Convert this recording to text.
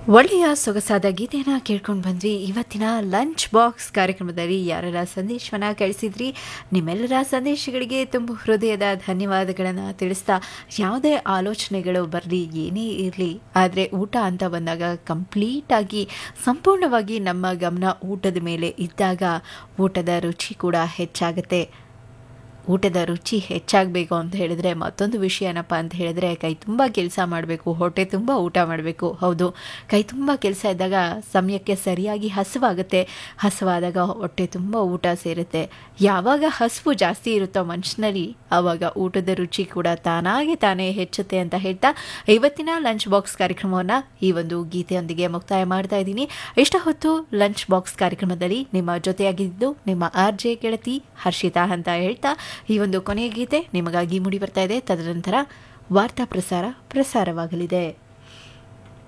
ಒಳ್ಳೆಯ ಸೊಗಸಾದ ಗೀತೆಯನ್ನು ಕೇಳ್ಕೊಂಡು ಬಂದ್ವಿ ಇವತ್ತಿನ ಲಂಚ್ ಬಾಕ್ಸ್ ಕಾರ್ಯಕ್ರಮದಲ್ಲಿ ಯಾರೆಲ್ಲ ಸಂದೇಶವನ್ನು ಕಳಿಸಿದ್ರಿ ನಿಮ್ಮೆಲ್ಲರ ಸಂದೇಶಗಳಿಗೆ ತುಂಬ ಹೃದಯದ ಧನ್ಯವಾದಗಳನ್ನು ತಿಳಿಸ್ತಾ ಯಾವುದೇ ಆಲೋಚನೆಗಳು ಬರಲಿ ಏನೇ ಇರಲಿ ಆದರೆ ಊಟ ಅಂತ ಬಂದಾಗ ಕಂಪ್ಲೀಟಾಗಿ ಸಂಪೂರ್ಣವಾಗಿ ನಮ್ಮ ಗಮನ ಊಟದ ಮೇಲೆ ಇದ್ದಾಗ ಊಟದ ರುಚಿ ಕೂಡ ಹೆಚ್ಚಾಗುತ್ತೆ ಊಟದ ರುಚಿ ಹೆಚ್ಚಾಗಬೇಕು ಅಂತ ಹೇಳಿದ್ರೆ ಮತ್ತೊಂದು ವಿಷಯ ಏನಪ್ಪ ಅಂತ ಹೇಳಿದ್ರೆ ಕೈ ತುಂಬ ಕೆಲಸ ಮಾಡಬೇಕು ಹೊಟ್ಟೆ ತುಂಬ ಊಟ ಮಾಡಬೇಕು ಹೌದು ಕೈ ತುಂಬ ಕೆಲಸ ಇದ್ದಾಗ ಸಮಯಕ್ಕೆ ಸರಿಯಾಗಿ ಹಸಿವಾಗುತ್ತೆ ಹಸಿವಾದಾಗ ಹೊಟ್ಟೆ ತುಂಬ ಊಟ ಸೇರುತ್ತೆ ಯಾವಾಗ ಹಸಿವು ಜಾಸ್ತಿ ಇರುತ್ತೋ ಮನುಷ್ಯನಲ್ಲಿ ಆವಾಗ ಊಟದ ರುಚಿ ಕೂಡ ತಾನಾಗೆ ತಾನೇ ಹೆಚ್ಚುತ್ತೆ ಅಂತ ಹೇಳ್ತಾ ಇವತ್ತಿನ ಲಂಚ್ ಬಾಕ್ಸ್ ಕಾರ್ಯಕ್ರಮವನ್ನು ಈ ಒಂದು ಗೀತೆಯೊಂದಿಗೆ ಮುಕ್ತಾಯ ಮಾಡ್ತಾ ಇದ್ದೀನಿ ಇಷ್ಟ ಹೊತ್ತು ಲಂಚ್ ಬಾಕ್ಸ್ ಕಾರ್ಯಕ್ರಮದಲ್ಲಿ ನಿಮ್ಮ ಜೊತೆಯಾಗಿದ್ದು ನಿಮ್ಮ ಆರ್ ಜೆ ಗೆಳತಿ ಹರ್ಷಿತಾ ಅಂತ ಹೇಳ್ತಾ ಈ ಒಂದು ಕೊನೆಯ ಗೀತೆ ನಿಮಗಾಗಿ ಮೂಡಿ ಬರ್ತಾ ಇದೆ ತದನಂತರ ವಾರ್ತಾ ಪ್ರಸಾರ ಪ್ರಸಾರವಾಗಲಿದೆ